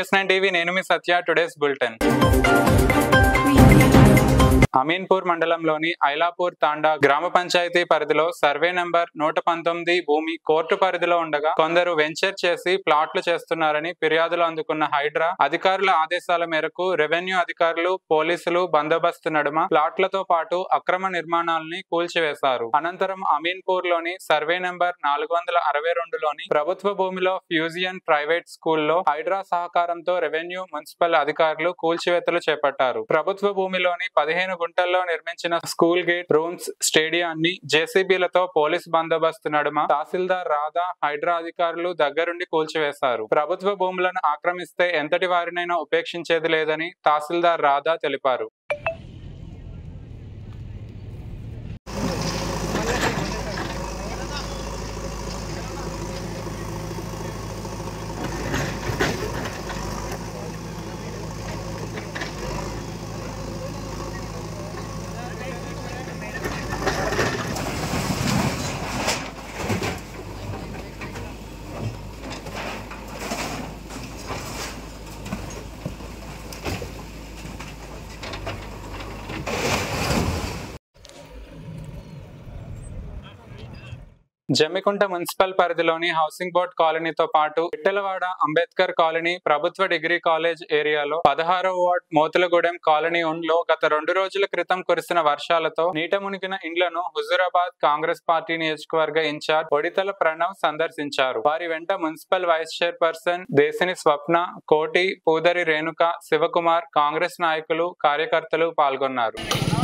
news nine TV నేను మీ Satya today's bulletin Ameenpur మండలంలోని ఐలాపూర్ తాండా గ్రామ పంచాయతీ పరిధిలో సర్వే నంబర్ నూట పంతొమ్మిది భూమి కోర్టు పరిధిలో ఉండగా కొందరు వెంచర్ చేసి ప్లాట్లు చేస్తున్నారని ఫిర్యాదులు అందుకున్న హైడ్రా అధికారుల ఆదేశాల మేరకు రెవెన్యూ అధికారులు పోలీసులు బందోబస్తు నడుమ ప్లాట్లతో పాటు అక్రమ నిర్మాణాలని కూల్చివేశారు అనంతరం అమీన్పూర్ లోని సర్వే నంబర్ నాలుగు వందల అరవై రెండులోని ప్రభుత్వ భూమిలో ఫ్యూజియన్ ప్రైవేట్ స్కూల్లో హైడ్రా సహకారంతో రెవెన్యూ మున్సిపల్ అధికారులు కూల్చివేతలు చేపట్టారు ప్రభుత్వ భూమిలోని పదిహేను గుంటల్లో నిర్మించిన స్కూల్ గేట్ రూమ్స్ స్టేడియాన్ని జేసీబీలతో పోలీస్ బందోబస్తు నడుమ తహసీల్దార్ రాధా హైడ్రా అధికారులు దగ్గరుండి కూల్చివేశారు ప్రభుత్వ భూములను ఆక్రమిస్తే ఎంతటి వారినైనా ఉపేక్షించేది లేదని తహసీల్దార్ రాధా తెలిపారు జమ్మికుంట మున్సిపల్ పరిధిలోని హౌసింగ్ బోర్డ్ కాలనీతో పాటు పిట్టలవాడ అంబేద్కర్ కాలనీ ప్రభుత్వ డిగ్రీ కాలేజ్ ఏరియాలో పదహారో వార్డ్ మోతులగూడెం కాలనీ లో గత రెండు రోజుల క్రితం కురిసిన వర్షాలతో నీట మునిగిన ఇండ్లను హుజూరాబాద్ కాంగ్రెస్ పార్టీ నియోజకవర్గ ఇన్ఛార్జ్ ఒడితల ప్రణవ్ సందర్శించారు వారి వెంట municipal vice chairperson Desini Swapna Koti Pudari Renuka Shivakumar Congress నాయకులు కార్యకర్తలు పాల్గొన్నారు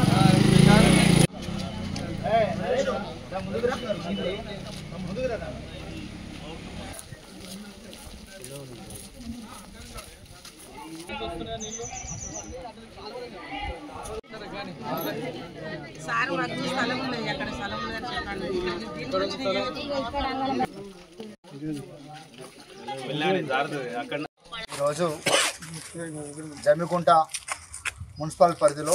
సార్ మాకు స్థలం ఉన్నది అక్కడ స్థలం ఉన్నదని చెప్పండి దీని గురించి నీకేం- ఈరోజు జమ్మికుంట మున్సిపల్ పరిధిలో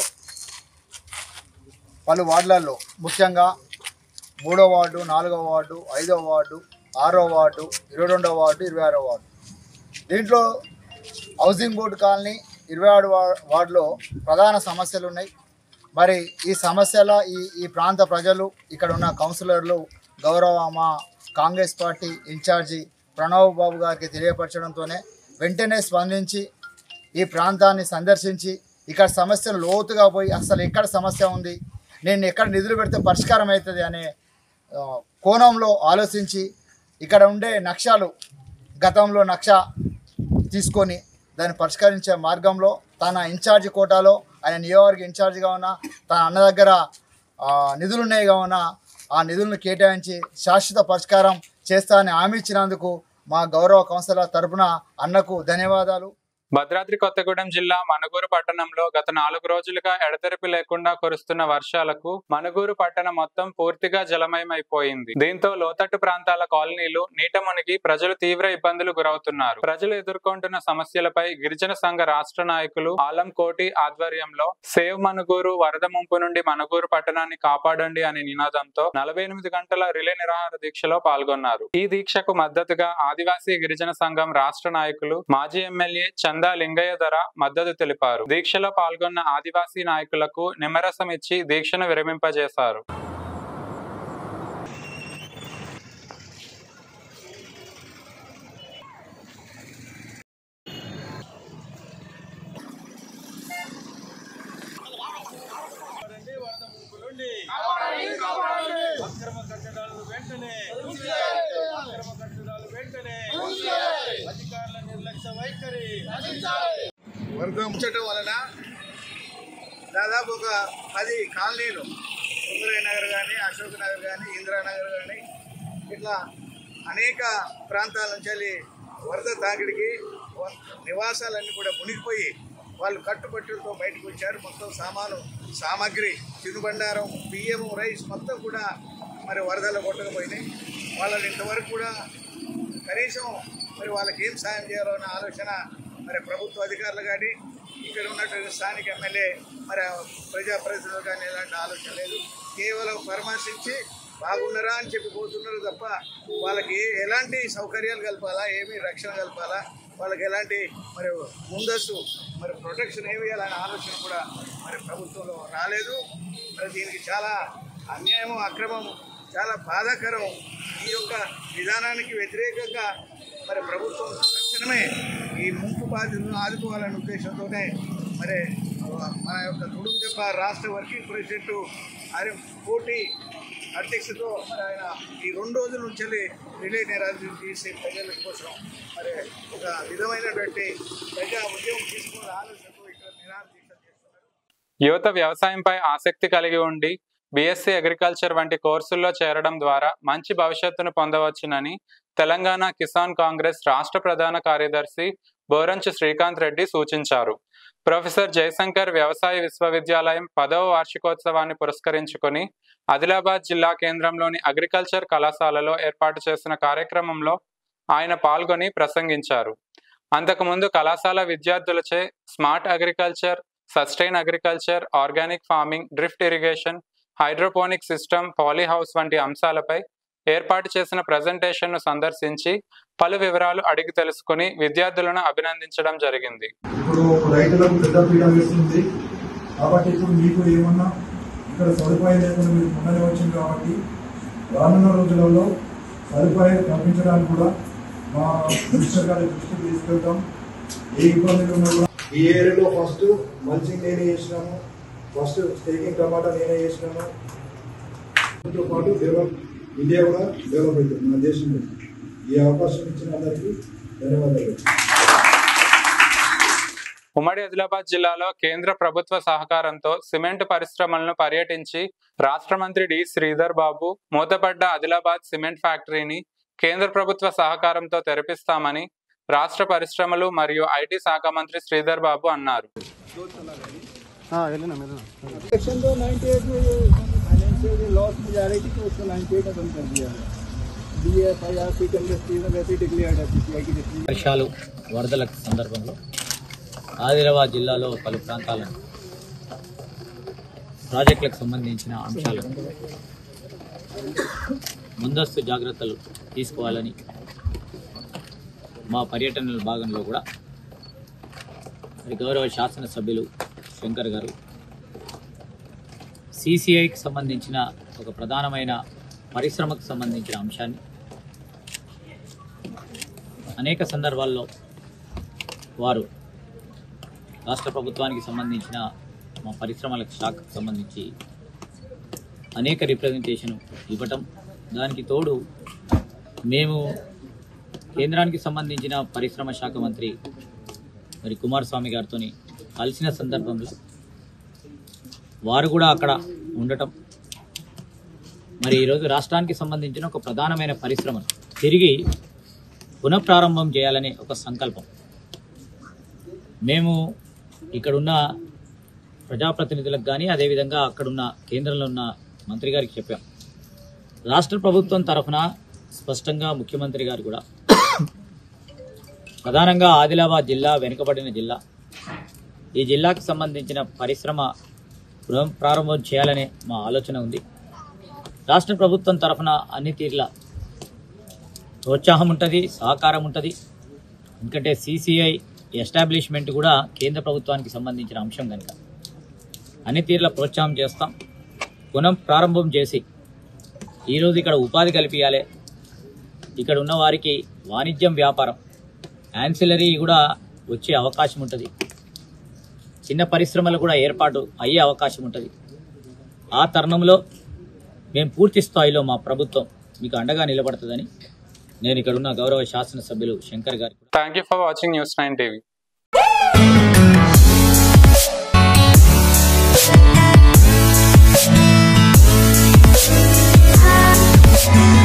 పలు వార్డులలో ముఖ్యంగా మూడో వార్డు నాలుగో వార్డు ఐదో వార్డు ఆరో వార్డు ఇరవై రెండో వార్డు ఇరవై ఆరో వార్డు దీంట్లో హౌసింగ్ బోర్డు కాలనీ ఇరవై ఆరు వా- వార్డులో ప్రధాన సమస్యలు ఉన్నాయి మరి ఈ సమస్యల ఈ ఈ ప్రాంత ప్రజలు ఇక్కడ ఉన్న కౌన్సిలర్లు గౌరవ మా Congress party incharge Pranav Babu గారికి తెలియపరచడంతోనే వెంటనే స్పందించి ఈ ప్రాంతాన్ని సందర్శించి ఇక్కడ సమస్యలు లోతుగా పోయి అసలు ఎక్కడ సమస్య ఉంది నేను ఎక్కడ నిధులు పెడితే పరిష్కారం అవుతుంది అనే ఆ, కోణంలో ఆలోచించి ఇక్కడ ఉండే నక్షాలు గతంలో నక్ష తీసుకొని దాన్ని పరిష్కరించే మార్గంలో తన ఇన్ఛార్జ్ కోటాలో ఆయన నియోజకవర్గ ఇన్ఛార్జిగా ఉన్న తన అన్న దగ్గర ఆ, నిధులు ఉన్నాయి కావున ఆ నిధులను కేటాయించి శాశ్వత పరిష్కారం చేస్తానని హామీ ఇచ్చినందుకు మా గౌరవ కౌన్సిలర్ తరపున అన్నకు ధన్యవాదాలు భద్రాద్రి కొత్తగూడెం జిల్లా మనుగూరు పట్టణంలో గత నాలుగు రోజులుగా ఎడతెరిపి లేకుండా కురుస్తున్న వర్షాలకు మనుగూరు పట్టణం మొత్తం పూర్తిగా జలమయమైపోయింది దీంతో లోతట్టు ప్రాంతాల కాలనీలు నీట మునిగి ప్రజలు తీవ్ర ఇబ్బందులు గురవుతున్నారు ప్రజలు ఎదుర్కొంటున్న సమస్యలపై గిరిజన సంఘ రాష్ట్ర నాయకులు ఆలం కోటి ఆధ్వర్యంలో సేవ్ మనుగూరు వరద ముంపు నుండి మనుగూరు పట్టణాన్ని కాపాడండి అనే నినాదంతో నలభై ఎనిమిది గంటల రిలే నిరాహార దీక్షలో పాల్గొన్నారు ఈ దీక్షకు మద్దతుగా ఆదివాసీ గిరిజన సంఘం రాష్ట్ర నాయకులు మాజీ ఎమ్మెల్యే చందా లింగయ్య ధర మద్దతు తెలిపారు దీక్షలో పాల్గొన్న ఆదివాసీ నాయకులకు నిమ్మరసం ఇచ్చి దీక్షను విరమింపజేశారు అక్రమ కట్టడాలను వెంటనే అక్రమ కట్టడాలు వెంటనే అధికారుల నిర్లక్ష్య వైఖరి వరద ఉంచటం వలన దాదాపు ఒక పది కాలనీలు సుందరయ్య నగర్ కానీ అశోక్ నగర్ కానీ ఇందిరానగర్ కానీ ఇట్లా అనేక ప్రాంతాల నుంచి వెళ్ళి వరద తాకిడికి వ- నివాసాలన్నీ కూడా మునిగిపోయి వాళ్ళు కట్టుబట్టులతో బయటకు వచ్చారు మొత్తం సామాను సామాగ్రి తినుబండారం బియ్యము రైస్ మొత్తం కూడా మరి వరదల్లో కొట్టకపోయినాయి వాళ్ళని ఇంతవరకు కూడా కనీసం మరి వాళ్ళకి ఏం సాయం చేయాలో అన్న ఆలోచన మరి ప్రభుత్వ అధికారులు కానీ ఇక్కడ ఉన్నటువంటి స్థానిక ఎమ్మెల్యే మరి ఆ ప్రజాప్రతినిధులు కానీ ఎలాంటి ఆలోచన లేదు కేవలం పరామర్శించి బాగున్నారా అని చెప్పి పోతున్నారు తప్ప వాళ్ళకి ఎలాంటి సౌకర్యాలు కలపాలా ఏమి రక్షణ కలపాలా వాళ్ళకి ఎలాంటి మరి ముందస్తు మరి ప్రొటెక్షన్ ఏమి ఇవ్వాలనే ఆలోచన కూడా మరి ప్రభుత్వంలో రాలేదు మరి దీనికి చాలా అన్యాయం అక్రమం చాలా బాధాకరం ఈ యొక్క విధానానికి వ్యతిరేకంగా మరి ప్రభుత్వం తక్షణమే ఈ ముంపు బాధితులను ఆదుకోవాలనే ఉద్దేశంతోనే మరి మన యొక్క తుడుందెబ్బ రాష్ట్ర వర్కింగ్ ప్రెసిడెంట్ ఆయన పోటీ అధ్యక్షతో మరి ఆయన ఈ రెండు రోజుల నుంచి రిలే నిరాదరణ చేసి ప్రజల కోసం మరి ఒక విధమైనటువంటి ప్రజా ఉద్యమం తీసుకున్న ఆలోచనతో ఇక్కడ నిరాదరణ చేస్తున్నారు యువత వ్యవసాయంపై ఆసక్తి కలిగి ఉండి బీఎస్సీ అగ్రికల్చర్ వంటి కోర్సుల్లో చేరడం ద్వారా మంచి భవిష్యత్తును పొందవచ్చునని తెలంగాణ కిసాన్ కాంగ్రెస్ రాష్ట్ర ప్రధాన కార్యదర్శి బోరంచి శ్రీకాంత్ రెడ్డి సూచించారు ప్రొఫెసర్ జయశంకర్ వ్యవసాయ విశ్వవిద్యాలయం పదవ వార్షికోత్సవాన్ని పురస్కరించుకొని ఆదిలాబాద్ జిల్లా కేంద్రంలోని అగ్రికల్చర్ కళాశాలలో ఏర్పాటు చేసిన కార్యక్రమంలో ఆయన పాల్గొని ప్రసంగించారు అంతకుముందు కళాశాల విద్యార్థులచే smart agriculture sustain agriculture organic farming drip irrigation hydroponic system poly house వంటి అంశాలపై ఏర్పాటు చేసిన ప్రజెంటేషన్ను సందర్శించి పలు వివరాలు అడిగి తెలుసుకుని విద్యార్థులను అభినందించడం జరిగింది ఇప్పుడు రైతులకు పెద్ద పీడ వేస్తుంది కాబట్టి ఇప్పుడు మీకు ఏమన్నా ఇక్కడ సదుపాయం లేకుండా మీరు ముందనే వచ్చింది కాబట్టి రానున్న రోజులలో సదుపాయం కల్పించడానికి కూడా మా మినిస్టర్ గారి దృష్టికి తీసుకెళ్తాం ఏ ఇబ్బందులు ఉన్నా కూడా ఈ ఏరియాలో ఫస్ట్ మల్చింగ్ నేనే చేసినాము ఫస్ట్ స్టేకింగ్ టమాటా నేనే చేసినాను తో పాటు డెవలప్ ఇండియా కూడా డెవలప్ అవుతుంది మన దేశంలో ఈ అవకాశం ఇచ్చిన అందరికీ ధన్యవాదాలు ఉమ్మడి ఆదిలాబాద్ జిల్లాలో కేంద్ర ప్రభుత్వ సహకారంతో సిమెంట్ పరిశ్రమలను పర్యటించి రాష్ట్ర మంత్రి డి శ్రీధర్ బాబు మూతపడ్డ ఆదిలాబాద్ సిమెంట్ ఫ్యాక్టరీని కేంద్ర ప్రభుత్వ సహకారంతో తెరిపిస్తామని రాష్ట్ర పరిశ్రమలు మరియు ఐటీ శాఖ మంత్రి శ్రీధర్ బాబు అన్నారు सेक्शन तो 98 में जो फाइनेंशियल लॉस में जा रही थी तो उसको 98 खत्म कर दिया है B F I R C industry में वैसे डिक्लेयर्ड है सीसीआई की डिक्लेयर వర్షాలు వరదల సందర్భంలో ఆదిలాబాద్ జిల్లాలో పలు ప్రాంతాలను ప్రాజెక్టులకు సంబంధించిన అంశాలను ముందస్తు జాగ్రత్తలు తీసుకోవాలని మా పర్యటనల భాగంలో కూడా మరి గౌరవ శాసనసభ్యులు శంకర్ గారు సిసిఐకి సంబంధించిన ఒక ప్రధానమైన పరిశ్రమకు సంబంధించిన అంశాన్ని అనేక సందర్భాల్లో వారు రాష్ట్ర ప్రభుత్వానికి సంబంధించిన మా పరిశ్రమల శాఖకు సంబంధించి అనేక రిప్రజెంటేషన్ ఇవ్వటం దానికి తోడు మేము కేంద్రానికి సంబంధించిన పరిశ్రమ శాఖ మంత్రి మరి కుమారస్వామి గారితో కలిసిన సందర్భంలో వారు కూడా అక్కడ ఉండటం మరి ఈరోజు రాష్ట్రానికి సంబంధించిన ఒక ప్రధానమైన పరిశ్రమను తిరిగి పునఃప్రారంభం చేయాలనే ఒక సంకల్పం మేము ఇక్కడున్న ప్రజాప్రతినిధులకు కానీ అదేవిధంగా అక్కడున్న కేంద్రంలో ఉన్న మంత్రి గారికి చెప్పాం రాష్ట్ర ప్రభుత్వం తరఫున స్పష్టంగా ముఖ్యమంత్రి గారు కూడా ప్రధానంగా ఆదిలాబాద్ జిల్లా వెనుకబడిన జిల్లా ఈ జిల్లాకు సంబంధించిన పరిశ్రమ పునః ప్రారంభం చేయాలనే మా ఆలోచన ఉంది రాష్ట్ర ప్రభుత్వం తరఫున అన్ని తీర్ల ప్రోత్సాహం ఉంటుంది సహకారం ఉంటుంది ఎందుకంటే సిసిఐ ఎస్టాబ్లిష్మెంట్ కూడా కేంద్ర ప్రభుత్వానికి సంబంధించిన అంశం కనుక అన్ని తీర్ల ప్రోత్సాహం చేస్తాం పునః ప్రారంభం చేసి ఈరోజు ఇక్కడ ఉపాధి కల్పించాలి ఇక్కడ ఉన్న వారికి వాణిజ్యం వ్యాపారం యాన్సిలరీ కూడా వచ్చే అవకాశం ఉంటుంది చిన్న పరిశ్రమలు కూడా ఏర్పాటు అయ్యే అవకాశం ఉంటుంది ఆ తరుణంలో మేము పూర్తి స్థాయిలో మా ప్రభుత్వం మీకు అండగా నిలబడుతుందని నేను ఇక్కడ ఉన్న గౌరవ శాసనసభ్యులు శంకర్ గారికి thank you for watching news nine TV